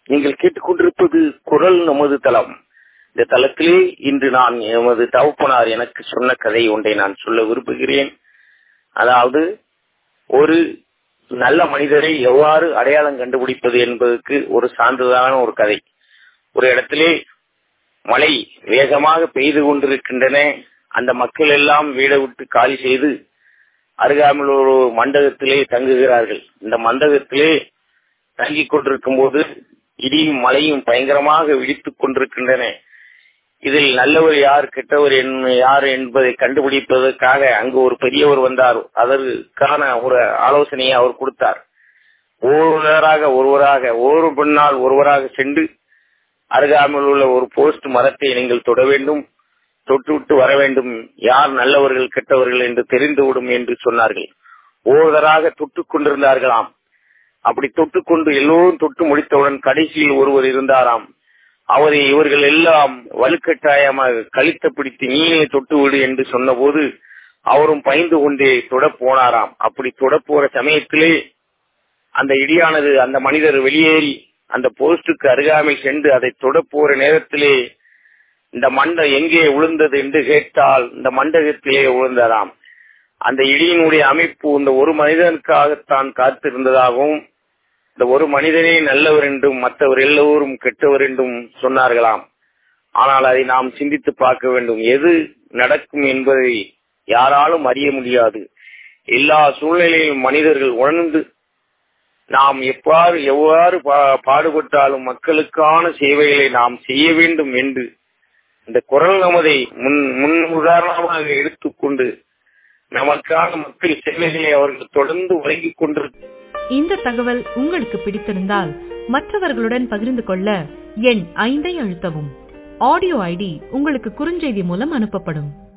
நீங்கள் கேட்டுக்கொண்டிருப்பது குரல் நமது தளம் இந்த தளத்திலே இன்று நான் எமது தகப்பனார் எனக்கு சொன்ன கதை ஒன்றை நான் சொல்ல விரும்புகிறேன் அதாவது ஒரு நல்ல மனிதரை எவ்வாறு அடையாளம் கண்டுபிடிப்பது என்பதற்கு ஒரு சான்றிதழான ஒரு கதை ஒரு இடத்திலே மழை வேகமாக பெய்து கொண்டிருக்கின்றன அந்த மக்கள் எல்லாம் வீடை விட்டு காலி செய்து அருகாமையில் ஒரு மண்டபத்திலே தங்குகிறார்கள் இந்த மண்டபத்திலே தங்கிக் கொண்டிருக்கும் போது இடியும் மழையும் பயங்கரமாக விழித்துக் கொண்டிருக்கின்றன இதில் நல்லவர் யார் கெட்டவர் யார் என்பதை கண்டுபிடிப்பதற்காக அங்கு ஒரு பெரியவர் வந்தார் அதற்கான ஒரு ஆலோசனையை அவர் கொடுத்தார் ஒருவராக ஒருவராக ஒரு பின்னால் ஒருவராக சென்று அருகாமையில் உள்ள ஒரு போஸ்ட் மரத்தை நீங்கள் தொட வேண்டும் தொட்டு விட்டு வர வேண்டும் யார் நல்லவர்கள் கெட்டவர்கள் என்று தெரிந்துவிடும் என்று சொன்னார்கள் ஒருவராக தொட்டுக் கொண்டிருந்தார்களாம் அப்படி தொட்டுக்கொண்டு எல்லோரும் தொட்டு முடித்தவுடன் கடைசியில் ஒருவர் இருந்தாராம் அவரை இவர்கள் எல்லாம் வலுக்கட்டாயமாக கழித்த பிடித்து நீயே தொட்டு விடு என்று சொன்னபோது அவரும் பயந்து கொண்டே தொட போனாராம் அப்படி தொட போற சமயத்திலே அந்த இடியானது அந்த மனிதர் வெளியேறி அந்த போஸ்டுக்கு அருகாமையில் சென்று அதை தொட போற நேரத்திலே இந்த மண்டை எங்கே விழுந்தது என்று கேட்டால் இந்த மண்டகத்திலே விழுந்ததாம் அந்த இடியினுடைய அமைப்பு இந்த ஒரு மனிதனுக்காகத்தான் காத்திருந்ததாகவும் இந்த ஒரு மனிதனே நல்லவர் என்றும் மற்றவர் எல்லோரும் கெட்டவர் என்றும் சொன்னார்களாம் ஆனால் அதை நாம் சிந்தித்து பார்க்க வேண்டும் எது நடக்கும் என்பதை யாராலும் அறிய முடியாது எல்லா சூழ்நிலையிலும் மனிதர்கள் உணர்ந்து நாம் எவ்வாறு எவ்வாறு பாடுபட்டாலும் மக்களுக்கான சேவைகளை நாம் செய்ய வேண்டும் என்று இந்த குரல் நமதை முன் முன் உதாரணமாக எடுத்துக்கொண்டு நமக்கான மக்கள் சேவைகளை அவர்கள் தொடர்ந்து வழங்கிக் கொண்டிருக்க இந்த தகவல் உங்களுக்கு பிடித்திருந்தால் மற்றவர்களுடன் பகிர்ந்து கொள்ள எண் ஐந்தை அழுத்தவும் ஆடியோ ஐடி உங்களுக்கு குறுஞ்செய்தி மூலம் அனுப்பப்படும்